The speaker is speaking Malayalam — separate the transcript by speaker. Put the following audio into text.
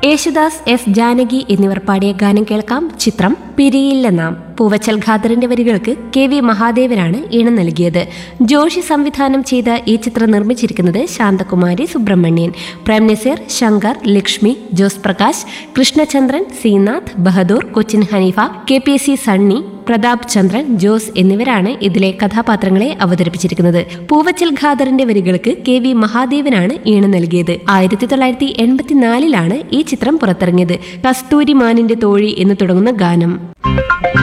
Speaker 1: യേശുദാസ് എസ് ജാനകി എന്നിവർ പാടിയ ഗാനം കേൾക്കാം ചിത്രം പിരിയില്ല നാം പൂവച്ചൽ ഖാദറിന്റെ വരികൾക്ക് കെ വി മഹാദേവനാണ് ഈണം നൽകിയത് ജോഷി സംവിധാനം ചെയ്ത ഈ ചിത്രം നിർമ്മിച്ചിരിക്കുന്നത് Santhakumari Subramanian Prem Nazir Sankar Lakshmi Jose Prakash Krishnachandran Sreenath Bahadur Cochin Haneefa K P C Sunny Prathap Chandran Jose എന്നിവരാണ് ഇതിലെ കഥാപാത്രങ്ങളെ അവതരിപ്പിച്ചിരിക്കുന്നത് പൂവച്ചൽ ഖാദറിന്റെ വരികൾക്ക് കെ വി മഹാദേവനാണ് ഈണം നൽകിയത് ആയിരത്തി തൊള്ളായിരത്തി എൺപത്തിനാലിലാണ് ഈ ചിത്രം പുറത്തിറങ്ങിയത് കസ്തൂരി മാനിന്റെ തോഴി എന്ന് തുടങ്ങുന്ന ഗാനം